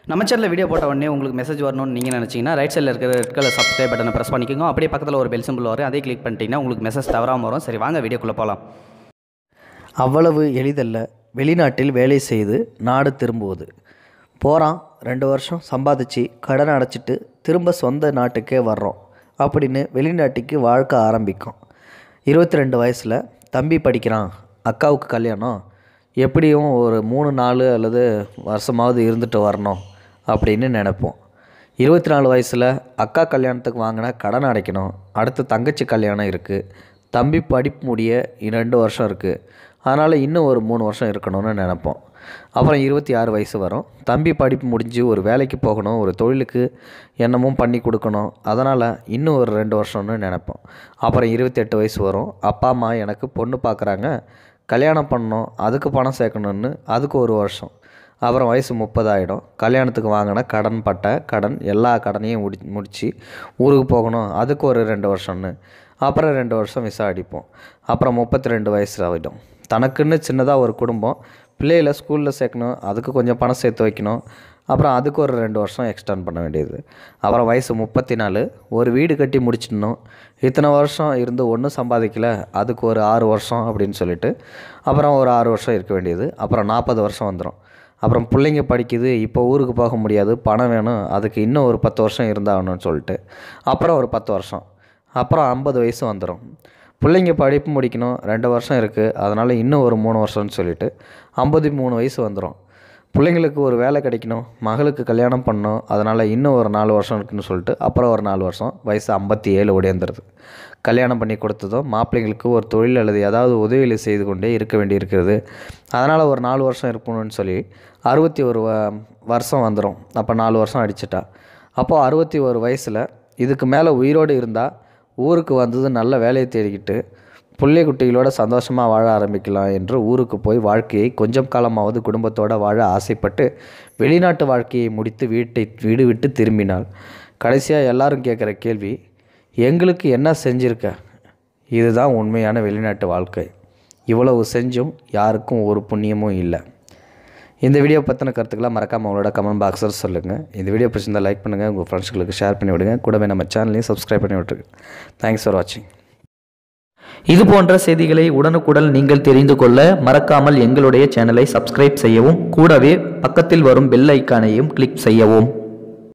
நம்ம சேனலில் வீடியோ போட்ட உடனே உங்களுக்கு மெசேஜ் வரணும்னு நீங்கள் நினச்சிங்கன்னா ரைட் சைடில் இருக்கிற ரெட் கலர் சப்ஸ்கிரைப் பட்டனை ப்ரெஸ் பண்ணிக்கோங்க அப்படியே பக்கத்தில் ஒரு பெல் சிம்பிள் வரும் அதே கிளிக் பண்ணிட்டீங்கன்னா உங்களுக்கு மெசேஜ் தவறாமல் வரும் சரி வாங்க வீடியோக்குள்ளே போகலாம் அவ்வளவு எளிதல்ல வெளிநாட்டில் வேலை செய்து நாடு திரும்புவது போகிறான் ரெண்டு வருஷம் சம்பாதிச்சு கடன் அடைச்சிட்டு திரும்ப சொந்த நாட்டுக்கே வர்றோம் அப்படின்னு வெளிநாட்டுக்கு வாழ்க்கை ஆரம்பிக்கும் இருபத்தி ரெண்டு வயசில் தம்பி படிக்கிறான் அக்காவுக்கு கல்யாணம் எப்படியும் ஒரு மூணு நாலு அல்லது வருஷமாவது இருந்துட்டு வரணும் அப்படின்னு நினைப்போம் இருபத்தி நாலு வயசில் அக்கா கல்யாணத்துக்கு வாங்கின கடன் அடைக்கணும் அடுத்து தங்கச்சி கல்யாணம் இருக்குது தம்பி படிப்பு முடிய இன்னும் ரெண்டு வருஷம் இருக்குது அதனால் இன்னும் ஒரு மூணு வருஷம் இருக்கணும்னு நினைப்போம் அப்புறம் இருபத்தி ஆறு வயசு வரும் தம்பி படிப்பு முடிஞ்சு ஒரு வேலைக்கு போகணும் ஒரு தொழிலுக்கு என்னமும் பண்ணி கொடுக்கணும் அதனால் இன்னும் ஒரு ரெண்டு வருஷம்னு நினைப்போம் அப்புறம் இருபத்தெட்டு வயசு வரும் அப்பா அம்மா எனக்கு பொண்ணு பார்க்குறாங்க கல்யாணம் பண்ணணும் அதுக்கு பணம் சேர்க்கணுன்னு அதுக்கு ஒரு வருஷம் அப்புறம் வயசு முப்பதாயிடும் கல்யாணத்துக்கு வாங்கின கடன் பட்ட கடன் எல்லா கடனையும் முடி முடித்து ஊருக்கு போகணும் அதுக்கு ஒரு ரெண்டு வருஷம்னு அப்புறம் ரெண்டு வருஷம் விசா அடிப்போம் அப்புறம் முப்பத்தி ரெண்டு வயசு ஆகிடும் தனக்குன்னு சின்னதாக ஒரு குடும்பம் பிள்ளைகளை ஸ்கூலில் சேர்க்கணும் அதுக்கு கொஞ்சம் பணம் சேர்த்து வைக்கணும் அப்புறம் அதுக்கு ஒரு ரெண்டு வருஷம் எக்ஸ்டெண்ட் பண்ண வேண்டியது அப்புறம் வயசு முப்பத்தி நாலு ஒரு வீடு கட்டி முடிச்சிடணும் இத்தனை வருஷம் இருந்து ஒன்றும் சம்பாதிக்கல அதுக்கு ஒரு ஆறு வருஷம் அப்படின்னு சொல்லிட்டு அப்புறம் ஒரு ஆறு வருஷம் இருக்க வேண்டியது அப்புறம் நாற்பது வருஷம் வந்துடும் அப்புறம் பிள்ளைங்க படிக்குது இப்போ ஊருக்கு போக முடியாது பணம் வேணும் அதுக்கு இன்னும் ஒரு பத்து வருஷம் இருந்தாகணும்னு சொல்லிட்டு அப்புறம் ஒரு பத்து வருஷம் அப்புறம் ஐம்பது வயசு வந்துடும் பிள்ளைங்க படிப்பு முடிக்கணும் ரெண்டு வருஷம் இருக்குது அதனால் இன்னும் ஒரு மூணு வருஷம்னு சொல்லிட்டு ஐம்பத்தி மூணு வயசு வந்துடும் பிள்ளைங்களுக்கு ஒரு வேலை கிடைக்கணும் மகளுக்கு கல்யாணம் பண்ணணும் அதனால் இன்னும் ஒரு நாலு வருஷம் இருக்குன்னு சொல்லிட்டு அப்புறம் ஒரு நாலு வருஷம் வயசு ஐம்பத்தி ஏழு ஓடியாந்துருது கல்யாணம் பண்ணி கொடுத்ததும் மாப்பிள்ளைங்களுக்கு ஒரு தொழில் அல்லது ஏதாவது உதவிகளை செய்து கொண்டே இருக்க வேண்டி இருக்கிறது அதனால் ஒரு நாலு வருஷம் இருக்கணும்னு சொல்லி அறுபத்தி ஒரு வ வருஷம் வந்துடும் அப்போ நாலு வருஷம் அடிச்சிட்டா அப்போது அறுபத்தி ஒரு வயசில் இதுக்கு மேலே உயிரோடு இருந்தால் ஊருக்கு வந்தது நல்ல வேலையை தேடிக்கிட்டு பிள்ளை குட்டிகளோட சந்தோஷமாக வாழ ஆரம்பிக்கலாம் என்று ஊருக்கு போய் வாழ்க்கையை கொஞ்சம் காலமாவது குடும்பத்தோடு வாழ ஆசைப்பட்டு வெளிநாட்டு வாழ்க்கையை முடித்து வீட்டை வீடு விட்டு திரும்பினாள் கடைசியாக எல்லாரும் கேட்குற கேள்வி எங்களுக்கு என்ன செஞ்சிருக்க இதுதான் உண்மையான வெளிநாட்டு வாழ்க்கை இவ்வளவு செஞ்சும் யாருக்கும் ஒரு புண்ணியமும் இல்லை இந்த வீடியோ பற்றின கருத்துக்களை மறக்காமல் உங்களோட கமெண்ட் பாக்ஸில் சொல்லுங்கள் இந்த வீடியோ பிடிச்சிருந்தால் லைக் பண்ணுங்கள் உங்கள் ஃப்ரெண்ட்ஸ்களுக்கு ஷேர் பண்ணி விடுங்க கூடவே நம்ம சேனலையும் சப்ஸ்கிரைப் பண்ணி விட்டுருங்க தேங்க்ஸ் ஃபார் வாட்சிங் இது போன்ற செய்திகளை உடனுக்குடன் நீங்கள் தெரிந்து கொள்ள மறக்காமல் எங்களுடைய சேனலை சப்ஸ்கிரைப் செய்யவும் கூடவே பக்கத்தில் வரும் பெல் ஐக்கானையும் கிளிக் செய்யவும்